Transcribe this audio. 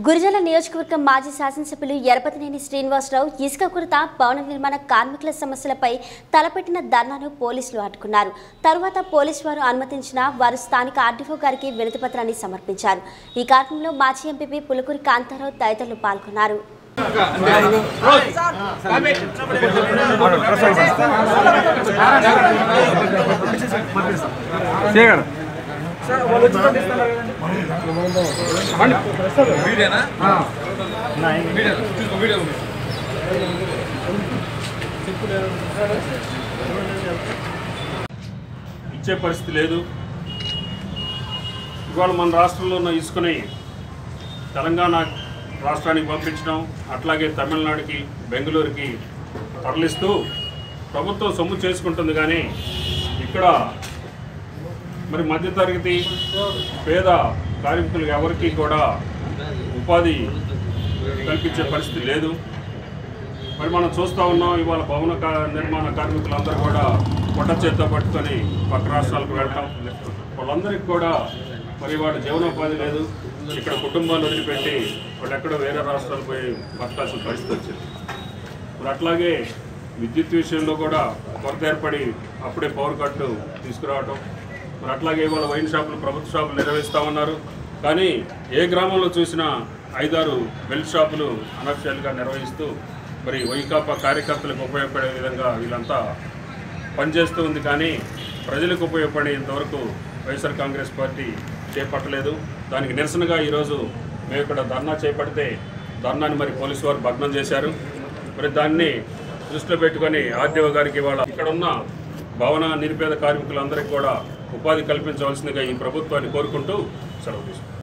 గురిజల నియోజకవర్గం మాజీ శాసనసభ్యులు ఎరపతినేని శ్రీనివాసరావు ఇసుక కొరత భవన నిర్మాణ కార్మికుల సమస్యలపై తలపెట్టిన ధర్నాను పోలీసులు అడ్డుకున్నారు తరువాత పోలీసు వారు అనుమతించిన వారు స్థానిక ఆర్డీఓ గారికి వినతి పత్రాన్ని సమర్పించారు ఈ కార్యక్రమంలో మాజీ ఎంపీపీ పులుకూరి కాంతారావు తదితరులు పాల్గొన్నారు చేయగలరు ఇచ్చే పరిస్థితి లేదు ఇవాళ మన రాష్ట్రంలో ఉన్న ఇసుకని తెలంగాణ రాష్ట్రానికి పంపించడం అట్లాగే తమిళనాడుకి బెంగళూరుకి తరలిస్తూ ప్రభుత్వం సొమ్ము చేసుకుంటుంది కానీ ఇక్కడ మరి మధ్యతరగతి పేద కార్మికులు ఎవరికి కూడా ఉపాధి కల్పించే పరిస్థితి లేదు మరి మనం చూస్తూ ఉన్నాం ఇవాళ భవన కా- నిర్మాణ కార్మికులందరూ కూడా పొట్ట చేత్తో పట్టుకొని పక్క రాష్ట్రాలకు వెళ్ళటం వాళ్ళందరికీ కూడా మరి వాళ్ళ జీవనోపాధి లేదు ఇక్కడ కుటుంబాలు వదిలిపెట్టి వాళ్ళు ఎక్కడో వేరే రాష్ట్రాలు పోయి బతకాల్సిన పరిస్థితి వచ్చింది మరి అట్లాగే విద్యుత్ విషయంలో కూడా కొరత ఏర్పడి అప్పుడే పవర్ కట్లు తీసుకురావటం మరి అట్లాగే ఇవాళ వైన్ షాపులు ప్రభుత్వ షాపులు నిర్వహిస్తామన్నారు కానీ ఏ గ్రామంలో చూసినా ఐదారు బెల్ట్ షాపులు అనఫిషియల్గా నిర్వహిస్తూ మరి వైకాపా కార్యకర్తలకు ఉపయోగపడే విధంగా వీళ్ళంతా పనిచేస్తూ ఉంది కానీ ప్రజలకు ఉపయోగపడేంతవరకు వైఎస్ఆర్ కాంగ్రెస్ పార్టీ చేపట్టలేదు దానికి నిరసనగా ఈరోజు మేము ఇక్కడ ధర్నా చేపడితే ధర్నాని మరి పోలీసు వారు భగ్నం చేశారు మరి దాన్ని దృష్టిలో పెట్టుకొని ఆర్డీఓ గారికి ఇవాళ ఇక్కడ ఉన్న భవన నిరుపేద కార్మికులందరికీ కూడా ఉపాధి కల్పించవలసిందిగా ఈ ప్రభుత్వాన్ని కోరుకుంటూ సెలవు తీసుకుంటాం